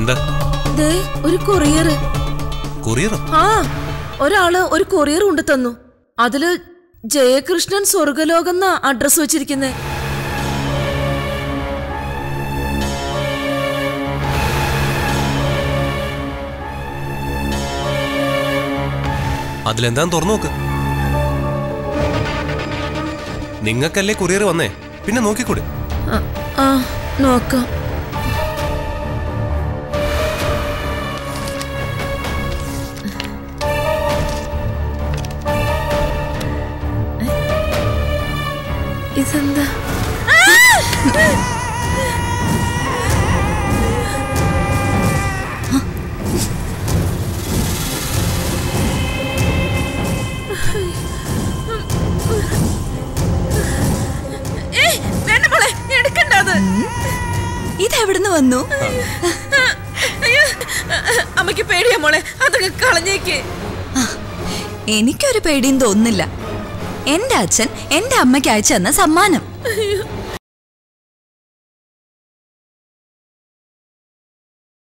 എന്താ ദേ ഒരു കൊറിയർ കൊറിയറോ ആ ഒരാള് ഒരു കൊറിയർ കൊണ്ടു തന്നു അതില് ജയകൃഷ്ണൻ സ്വർഗലോകം എന്നാ അഡ്രസ് വെച്ചിരിക്കുന്നേ അതിലെന്താന്ന് തുറന്നു നോക്ക് നിങ്ങൾക്കല്ലേ കൊറിയർ വന്നേ പിന്നെ നോക്കിക്കൂടെ ആ, ആ നോക്കാം ഇതെന്താ ഏയ്, വേണ്ട മോളെ എടുക്കണ്ട അത് ഇതെവിടുന്ന് വന്നു അയ്യോ, അമ്മയ്ക്ക് പേടിയാ മോളെ അതൊക്കെ കളഞ്ഞേക്ക് എനിക്കൊരു പേടിയും തോന്നുന്നില്ല എന്റെ അച്ഛൻ എന്റെ അമ്മയ്ക്ക് അയച്ചു തന്ന സമ്മാനം അയ്യോ